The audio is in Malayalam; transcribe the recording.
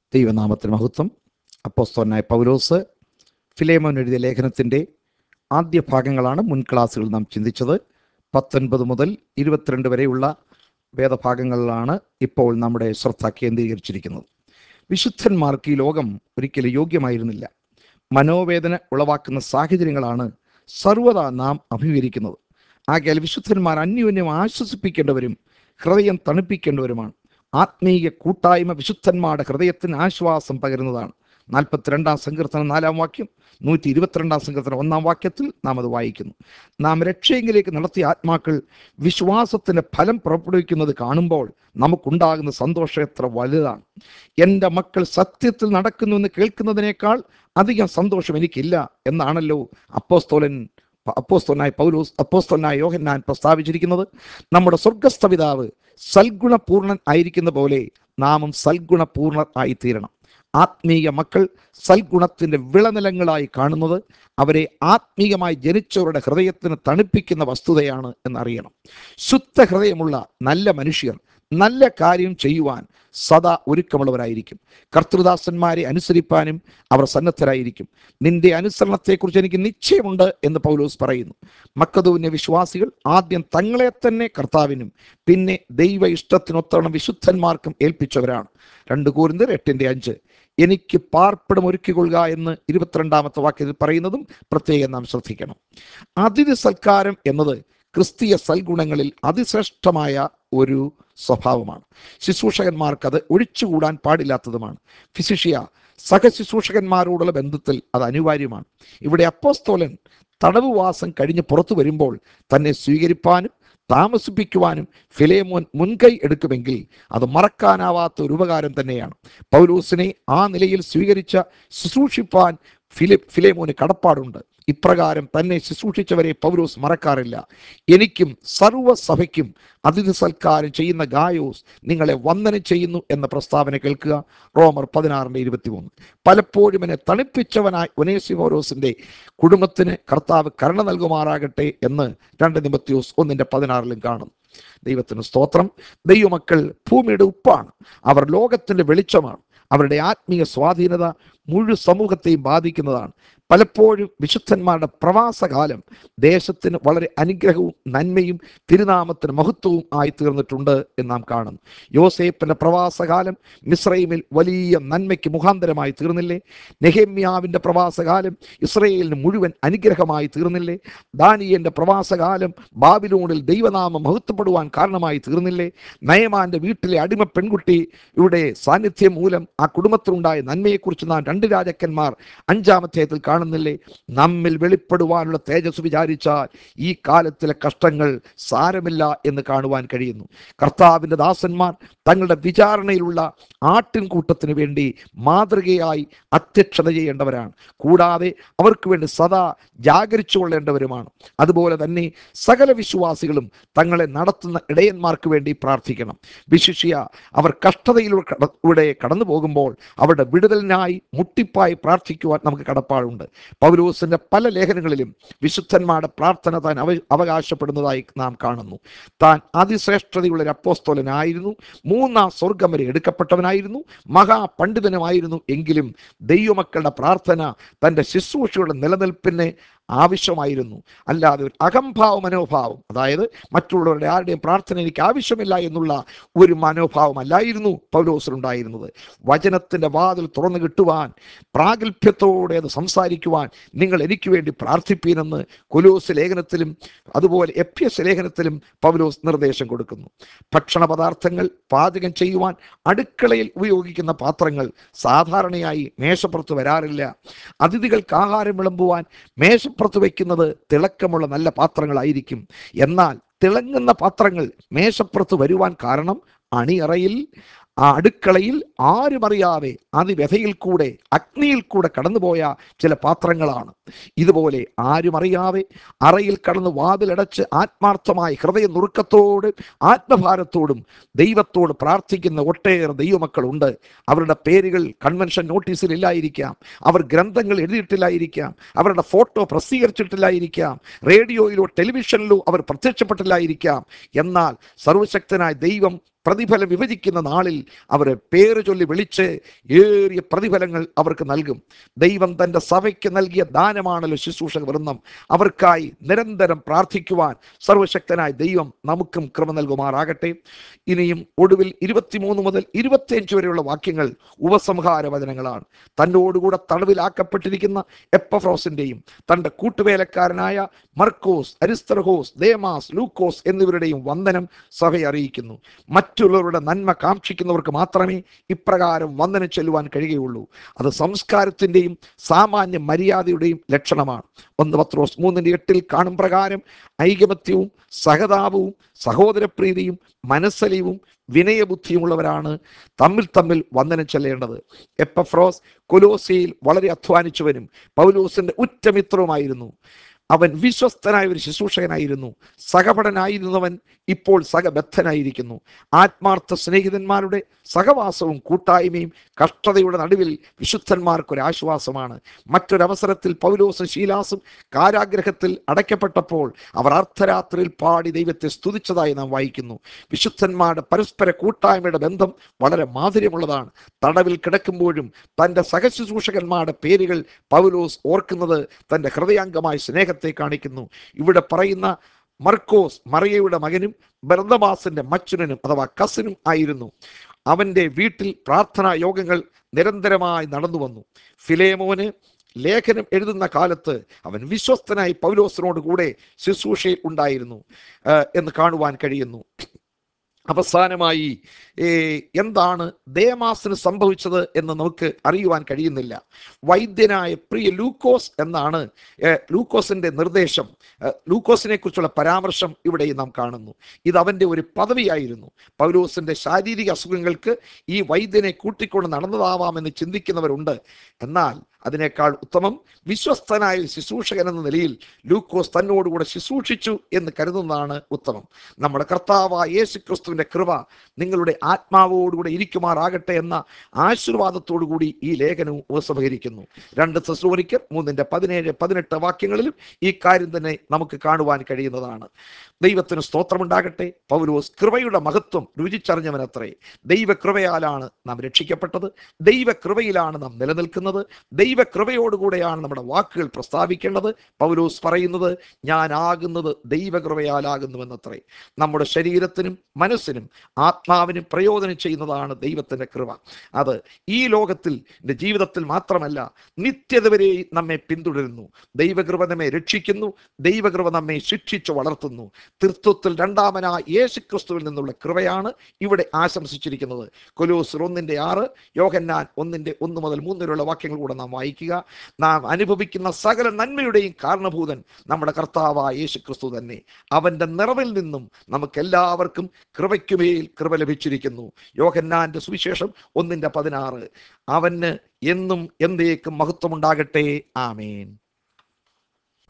ദൈവനാമത്തിന് മഹത്വം അപ്പോസ്തോനായ പൗലോസ് ഫിലേമോൻ എഴുതിയ ലേഖനത്തിൻ്റെ ആദ്യ ഭാഗങ്ങളാണ് മുൻ ക്ലാസ്സുകൾ നാം ചിന്തിച്ചത് പത്തൊൻപത് മുതൽ ഇരുപത്തിരണ്ട് വരെയുള്ള വേദഭാഗങ്ങളിലാണ് ഇപ്പോൾ നമ്മുടെ ശ്രദ്ധ കേന്ദ്രീകരിച്ചിരിക്കുന്നത് വിശുദ്ധന്മാർക്ക് ഈ ലോകം ഒരിക്കലും യോഗ്യമായിരുന്നില്ല മനോവേദന ഉളവാക്കുന്ന സാഹചര്യങ്ങളാണ് സർവ്വതാ നാം അഭിമുഖീകരിക്കുന്നത് ആകയാൽ വിശുദ്ധന്മാർ അന്യോന്യം ആശ്വസിപ്പിക്കേണ്ടവരും ഹൃദയം തണുപ്പിക്കേണ്ടവരുമാണ് ആത്മീയ കൂട്ടായ്മ വിശുദ്ധന്മാരുടെ ഹൃദയത്തിന് ആശ്വാസം പകരുന്നതാണ് നാൽപ്പത്തിരണ്ടാം സങ്കീർത്തനം നാലാം വാക്യം നൂറ്റി ഇരുപത്തിരണ്ടാം സങ്കീർത്തനം ഒന്നാം വാക്യത്തിൽ നാം അത് വായിക്കുന്നു നാം രക്ഷയെങ്കിലേക്ക് നടത്തിയ ആത്മാക്കൾ വിശ്വാസത്തിന്റെ ഫലം പുറപ്പെടുവിക്കുന്നത് കാണുമ്പോൾ നമുക്കുണ്ടാകുന്ന സന്തോഷം എത്ര വലുതാണ് എൻ്റെ മക്കൾ സത്യത്തിൽ നടക്കുന്നു എന്ന് കേൾക്കുന്നതിനേക്കാൾ അധികം സന്തോഷം എനിക്കില്ല എന്നാണല്ലോ അപ്പോസ്തോലൻ അപ്പോസ്തോനായ പൗലോസ് അപ്പോസ്തോനായ യോഹന്നാൻ പ്രസ്താവിച്ചിരിക്കുന്നത് നമ്മുടെ സ്വർഗസ്ഥ പിതാവ് സൽഗുണപൂർണൻ ആയിരിക്കുന്ന പോലെ നാമും സൽഗുണപൂർണർ ആയിത്തീരണം ആത്മീയ മക്കൾ സൽഗുണത്തിന്റെ വിളനിലങ്ങളായി കാണുന്നത് അവരെ ആത്മീയമായി ജനിച്ചവരുടെ ഹൃദയത്തിന് തണുപ്പിക്കുന്ന വസ്തുതയാണ് എന്നറിയണം ശുദ്ധ ഹൃദയമുള്ള നല്ല മനുഷ്യർ നല്ല കാര്യം ചെയ്യുവാൻ സദാ ഒരുക്കമുള്ളവരായിരിക്കും കർത്തൃദാസന്മാരെ അനുസരിപ്പാനും അവർ സന്നദ്ധരായിരിക്കും നിന്റെ അനുസരണത്തെക്കുറിച്ച് എനിക്ക് നിശ്ചയമുണ്ട് എന്ന് പൗലോസ് പറയുന്നു മക്കതൂന്യ വിശ്വാസികൾ ആദ്യം തങ്ങളെ തന്നെ കർത്താവിനും പിന്നെ ദൈവ ഇഷ്ടത്തിനൊത്തവണ്ണം വിശുദ്ധന്മാർക്കും ഏൽപ്പിച്ചവരാണ് രണ്ട് കൂറിന്തർ എട്ടിന്റെ അഞ്ച് എനിക്ക് പാർപ്പിടം ഒരുക്കിക്കൊള്ളുക എന്ന് ഇരുപത്തിരണ്ടാമത്തെ വാക്യത്തിൽ പറയുന്നതും പ്രത്യേകം നാം ശ്രദ്ധിക്കണം അതിഥി സൽക്കാരം എന്നത് ക്രിസ്തീയ സൽഗുണങ്ങളിൽ അതിശ്രേഷ്ഠമായ ഒരു സ്വഭാവമാണ് ശുശ്രൂഷകന്മാർക്ക് അത് ഒഴിച്ചുകൂടാൻ പാടില്ലാത്തതുമാണ് ഫിസിഷ്യ സഹശുശ്രൂഷകന്മാരോടുള്ള ബന്ധത്തിൽ അത് അനിവാര്യമാണ് ഇവിടെ അപ്പോസ്തോലൻ തടവുവാസം കഴിഞ്ഞ് പുറത്തു വരുമ്പോൾ തന്നെ സ്വീകരിപ്പാനും താമസിപ്പിക്കുവാനും ഫിലേമോൻ മുൻകൈ എടുക്കുമെങ്കിൽ അത് മറക്കാനാവാത്ത ഒരു ഉപകാരം തന്നെയാണ് പൗലൂസിനെ ആ നിലയിൽ സ്വീകരിച്ച ശുശ്രൂഷിപ്പാൻ ഫിലി ഫിലേമോന് കടപ്പാടുണ്ട് ഇപ്രകാരം തന്നെ ശുശ്രൂഷിച്ചവരെ പൗലോസ് മറക്കാറില്ല എനിക്കും സർവ്വസഭയ്ക്കും അതിഥി സൽക്കാരം ചെയ്യുന്ന ഗായോസ് നിങ്ങളെ വന്ദനം ചെയ്യുന്നു എന്ന പ്രസ്താവന കേൾക്കുക റോമർ പതിനാറിന്റെ ഇരുപത്തിമൂന്ന് പലപ്പോഴും എന്നെ തണുപ്പിച്ചവനായി ഒനേസിമോരോസിന്റെ കുടുംബത്തിന് കർത്താവ് കരുണ നൽകുമാറാകട്ടെ എന്ന് രണ്ട് നിമത്യോസ് ഒന്നിന്റെ പതിനാറിലും കാണുന്നു ദൈവത്തിന് സ്തോത്രം ദൈവമക്കൾ ഭൂമിയുടെ ഉപ്പാണ് അവർ ലോകത്തിന്റെ വെളിച്ചമാണ് അവരുടെ ആത്മീയ സ്വാധീനത മുഴു സമൂഹത്തെയും ബാധിക്കുന്നതാണ് പലപ്പോഴും വിശുദ്ധന്മാരുടെ പ്രവാസകാലം ദേശത്തിന് വളരെ അനുഗ്രഹവും നന്മയും തിരുനാമത്തിന് മഹത്വവും ആയി തീർന്നിട്ടുണ്ട് എന്ന് നാം കാണുന്നു യോസേപ്പിന്റെ പ്രവാസകാലം മിസ്രൈമിൽ വലിയ നന്മയ്ക്ക് മുഖാന്തരമായി തീർന്നില്ലേ നെഹമ്യാവിന്റെ പ്രവാസകാലം ഇസ്രയേലിന് മുഴുവൻ അനുഗ്രഹമായി തീർന്നില്ലേ ദാനിയന്റെ പ്രവാസകാലം ബാബിലോണിൽ ദൈവനാമം മഹത്വപ്പെടുവാൻ കാരണമായി തീർന്നില്ലേ നയമാന്റെ വീട്ടിലെ അടിമ പെൺകുട്ടിയുടെ സാന്നിധ്യം മൂലം ആ കുടുംബത്തിലുണ്ടായ നന്മയെക്കുറിച്ച് നാം രണ്ട് രാജാക്കന്മാർ അഞ്ചാമധ്യായത്തിൽ കാണുന്നില്ലേ നമ്മിൽ വെളിപ്പെടുവാനുള്ള തേജസ് വിചാരിച്ചാൽ ഈ കാലത്തിലെ കഷ്ടങ്ങൾ സാരമില്ല എന്ന് കാണുവാൻ കഴിയുന്നു കർത്താവിൻ്റെ ദാസന്മാർ തങ്ങളുടെ വിചാരണയിലുള്ള ആട്ടിൻകൂട്ടത്തിന് വേണ്ടി മാതൃകയായി അധ്യക്ഷത ചെയ്യേണ്ടവരാണ് കൂടാതെ അവർക്ക് വേണ്ടി സദാ ജാഗരിച്ചു കൊള്ളേണ്ടവരുമാണ് അതുപോലെ തന്നെ സകല വിശ്വാസികളും തങ്ങളെ നടത്തുന്ന ഇടയന്മാർക്ക് വേണ്ടി പ്രാർത്ഥിക്കണം വിശിഷ്യ അവർ കഷ്ടതയിലൂടെ കടന്നു പോകുമ്പോൾ അവരുടെ വിടുതലിനായി മുട്ടിപ്പായി പ്രാർത്ഥിക്കുവാൻ നമുക്ക് കടപ്പാടുണ്ട് പൗലോസിന്റെ പല ലേഖനങ്ങളിലും വിശുദ്ധന്മാരുടെ പ്രാർത്ഥന താൻ അവ അവകാശപ്പെടുന്നതായി നാം കാണുന്നു താൻ അതിശ്രേഷ്ഠതയുള്ള ഒരു അപ്പോസ്തോലനായിരുന്നു മൂന്നാം സ്വർഗം വരെ എടുക്കപ്പെട്ടവനായിരുന്നു മഹാപണ്ഡിതനുമായിരുന്നു എങ്കിലും ദൈവമക്കളുടെ പ്രാർത്ഥന തൻ്റെ ശുശ്രൂഷയുടെ നിലനിൽപ്പിനെ ആവശ്യമായിരുന്നു അല്ലാതെ ഒരു അഹംഭാവ മനോഭാവം അതായത് മറ്റുള്ളവരുടെ ആരുടെയും പ്രാർത്ഥന എനിക്ക് ആവശ്യമില്ല എന്നുള്ള ഒരു മനോഭാവമല്ലായിരുന്നു പൗലോസിനുണ്ടായിരുന്നത് വചനത്തിൻ്റെ വാതിൽ തുറന്നു കിട്ടുവാൻ പ്രാഗൽഭ്യത്തോടെ അത് സംസാരിക്കുവാൻ നിങ്ങൾ എനിക്ക് വേണ്ടി പ്രാർത്ഥിപ്പീനെന്ന് കൊലോസ് ലേഖനത്തിലും അതുപോലെ എഫ് എസ് ലേഖനത്തിലും പൗലോസ് നിർദ്ദേശം കൊടുക്കുന്നു ഭക്ഷണ പദാർത്ഥങ്ങൾ പാചകം ചെയ്യുവാൻ അടുക്കളയിൽ ഉപയോഗിക്കുന്ന പാത്രങ്ങൾ സാധാരണയായി മേശപ്പുറത്ത് വരാറില്ല അതിഥികൾക്ക് ആഹാരം വിളമ്പുവാൻ മേശപ്പുറത്ത് വയ്ക്കുന്നത് തിളക്കമുള്ള നല്ല പാത്രങ്ങളായിരിക്കും എന്നാൽ തിളങ്ങുന്ന പാത്രങ്ങൾ മേശപ്പുറത്ത് വരുവാൻ കാരണം അണിയറയിൽ ആ അടുക്കളയിൽ ആരും അറിയാതെ അതിവ്യഥയിൽ കൂടെ അഗ്നിയിൽ കൂടെ കടന്നുപോയ ചില പാത്രങ്ങളാണ് ഇതുപോലെ ആരും അറിയാതെ അറയിൽ കടന്ന് വാതിലടച്ച് ആത്മാർത്ഥമായി ഹൃദയ നുറുക്കത്തോട് ആത്മഭാരത്തോടും ദൈവത്തോട് പ്രാർത്ഥിക്കുന്ന ഒട്ടേറെ ദൈവമക്കളുണ്ട് അവരുടെ പേരുകൾ കൺവെൻഷൻ നോട്ടീസിൽ ഇല്ലായിരിക്കാം അവർ ഗ്രന്ഥങ്ങൾ എഴുതിയിട്ടില്ലായിരിക്കാം അവരുടെ ഫോട്ടോ പ്രസിദ്ധീകരിച്ചിട്ടില്ലായിരിക്കാം റേഡിയോയിലോ ടെലിവിഷനിലോ അവർ പ്രത്യക്ഷപ്പെട്ടില്ലായിരിക്കാം എന്നാൽ സർവശക്തനായ ദൈവം പ്രതിഫലം വിഭജിക്കുന്ന നാളിൽ അവരെ പേര് ചൊല്ലി വിളിച്ച് ഏറിയ പ്രതിഫലങ്ങൾ അവർക്ക് നൽകും ദൈവം തൻ്റെ സഭയ്ക്ക് നൽകിയ ദാനമാണല്ലോ ശുശ്രൂഷക വൃന്ദം അവർക്കായി നിരന്തരം പ്രാർത്ഥിക്കുവാൻ സർവശക്തനായ ദൈവം നമുക്കും കൃപ നൽകുമാറാകട്ടെ ഇനിയും ഒടുവിൽ ഇരുപത്തിമൂന്ന് മുതൽ ഇരുപത്തിയഞ്ച് വരെയുള്ള വാക്യങ്ങൾ ഉപസംഹാര വചനങ്ങളാണ് തന്നോടുകൂടെ തടവിലാക്കപ്പെട്ടിരിക്കുന്ന എപ്പഫ്രോസിന്റെയും തൻ്റെ കൂട്ടുവേലക്കാരനായ മർക്കോസ് അരിസ്തർഹോസ് ദേമാസ് ലൂക്കോസ് എന്നിവരുടെയും വന്ദനം സഭയെ അറിയിക്കുന്നു മറ്റുള്ളവരുടെ നന്മ കാക്ഷിക്കുന്നവർക്ക് മാത്രമേ ഇപ്രകാരം വന്ദനം ചെല്ലുവാൻ കഴിയുകയുള്ളൂ അത് സംസ്കാരത്തിൻ്റെയും സാമാന്യ മര്യാദയുടെയും ലക്ഷണമാണ് ഒന്ന് പത്രോസ് മൂന്നിൻ്റെ എട്ടിൽ കാണും പ്രകാരം ഐകമത്യവും സഹതാപവും സഹോദരപ്രീതിയും മനസ്സലിവും വിനയബുദ്ധിയുമുള്ളവരാണ് തമ്മിൽ തമ്മിൽ വന്ദനം ചെല്ലേണ്ടത് എപ്പഫ്രോസ് കൊലോസിയിൽ വളരെ അധ്വാനിച്ചവനും പൗലോസിന്റെ ഉറ്റമിത്രവുമായിരുന്നു അവൻ വിശ്വസ്തനായ ഒരു ശുശ്രൂഷകനായിരുന്നു സഹപടനായിരുന്നവൻ ഇപ്പോൾ സഹബദ്ധനായിരിക്കുന്നു ആത്മാർത്ഥ സ്നേഹിതന്മാരുടെ സഹവാസവും കൂട്ടായ്മയും കഷ്ടതയുടെ നടുവിൽ വിശുദ്ധന്മാർക്കൊരു ആശ്വാസമാണ് മറ്റൊരവസരത്തിൽ പൗലോസും ശീലാസും കാരാഗ്രഹത്തിൽ അടയ്ക്കപ്പെട്ടപ്പോൾ അവർ അർദ്ധരാത്രിയിൽ പാടി ദൈവത്തെ സ്തുതിച്ചതായി നാം വായിക്കുന്നു വിശുദ്ധന്മാരുടെ പരസ്പര കൂട്ടായ്മയുടെ ബന്ധം വളരെ മാധുര്യമുള്ളതാണ് തടവിൽ കിടക്കുമ്പോഴും തൻ്റെ സഹശുശ്രൂഷകന്മാരുടെ പേരുകൾ പൗലോസ് ഓർക്കുന്നത് തൻ്റെ ഹൃദയാംഗമായ സ്നേഹത്തെ കാണിക്കുന്നു ഇവിടെ പറയുന്ന മർക്കോസ് മറിയയുടെ മകനും ബർദബാസിന്റെ മച്ചുനനും അഥവാ കസിനും ആയിരുന്നു അവന്റെ വീട്ടിൽ പ്രാർത്ഥനാ യോഗങ്ങൾ നിരന്തരമായി നടന്നു വന്നു ഫിലേമോന് ലേഖനം എഴുതുന്ന കാലത്ത് അവൻ വിശ്വസ്തനായി പൗലോസിനോട് കൂടെ ശുശ്രൂഷയിൽ ഉണ്ടായിരുന്നു ആ, എന്ന് കാണുവാൻ കഴിയുന്നു അവസാനമായി ഏ, എന്താണ് ദേമാസിന് സംഭവിച്ചത് എന്ന് നമുക്ക് അറിയുവാൻ കഴിയുന്നില്ല വൈദ്യനായ പ്രിയ ലൂക്കോസ് എന്നാണ് ഏ, ലൂക്കോസിന്റെ നിർദ്ദേശം ഏ, ലൂക്കോസിനെ കുറിച്ചുള്ള പരാമർശം ഇവിടെ നാം കാണുന്നു ഇത് അവന്റെ ഒരു പദവിയായിരുന്നു പൗലോസിന്റെ ശാരീരിക അസുഖങ്ങൾക്ക് ഈ വൈദ്യനെ കൂട്ടിക്കൊണ്ട് നടന്നതാവാമെന്ന് ചിന്തിക്കുന്നവരുണ്ട് എന്നാൽ അതിനേക്കാൾ ഉത്തമം വിശ്വസ്തനായ ഒരു ശുശ്രൂഷകൻ എന്ന നിലയിൽ ലൂക്കോസ് തന്നോടുകൂടെ ശുശ്രൂഷിച്ചു എന്ന് കരുതുന്നതാണ് ഉത്തമം നമ്മുടെ കർത്താവായ യേശു ക്രിസ്തുവിന്റെ കൃപ നിങ്ങളുടെ ആത്മാവോടുകൂടെ ഇരിക്കുമാറാകട്ടെ എന്ന ആശീർവാദത്തോടുകൂടി ഈ ലേഖനവും ഉപസംഹരിക്കുന്നു രണ്ട് തെസ്സലോനിക്കർ മൂന്നിന്റെ പതിനേഴ് പതിനെട്ട് വാക്യങ്ങളിലും ഈ കാര്യം തന്നെ നമുക്ക് കാണുവാൻ കഴിയുന്നതാണ് ദൈവത്തിന് സ്തോത്രമുണ്ടാകട്ടെ പൗലോസ് കൃപയുടെ മഹത്വം രുചിച്ചറിഞ്ഞവനത്രേ ദൈവകൃപയാലാണ് നാം രക്ഷിക്കപ്പെട്ടത് ദൈവകൃപയിലാണ് നാം നിലനിൽക്കുന്നത് ദൈവകൃപയോടുകൂടെയാണ് നമ്മുടെ വാക്കുകൾ പ്രസ്താവിക്കേണ്ടത് പൗലോസ് പറയുന്നത് ഞാൻ ആകുന്നത് ദൈവകൃപയാലാകുന്നുവെന്നത്രേ നമ്മുടെ ശരീരത്തിനും മനസ്സിനും ആത്മാവിനും പ്രയോജനം ചെയ്യുന്നതാണ് ദൈവത്തിന്റെ കൃപ അത് ഈ ലോകത്തിൽ എൻ്റെ ജീവിതത്തിൽ മാത്രമല്ല നിത്യത വരെ നമ്മെ പിന്തുടരുന്നു ദൈവകൃപ നമ്മെ രക്ഷിക്കുന്നു ദൈവകൃപ നമ്മെ ശിക്ഷിച്ചു വളർത്തുന്നു തൃത്വത്തിൽ രണ്ടാമനായ യേശു ക്രിസ്തുവിൽ നിന്നുള്ള കൃപയാണ് ഇവിടെ ആശംസിച്ചിരിക്കുന്നത് കൊലോസ് ഒന്നിന്റെ ആറ് യോഹന്നാൻ ഒന്നിന്റെ ഒന്ന് മുതൽ മൂന്ന് വരെയുള്ള വാക്യങ്ങൾ കൂടെ നാം വായിക്കുക നാം അനുഭവിക്കുന്ന സകല നന്മയുടെയും കാരണഭൂതൻ നമ്മുടെ കർത്താവായ യേശു ക്രിസ്തു തന്നെ അവന്റെ നിറവിൽ നിന്നും നമുക്ക് എല്ലാവർക്കും കൃപയ്ക്കുമേൽ കൃപ ലഭിച്ചിരിക്കുന്നു യോഹന്നാന്റെ സുവിശേഷം ഒന്നിന്റെ പതിനാറ് അവന് എന്നും എന്തേക്കും മഹത്വമുണ്ടാകട്ടെ ആമേൻ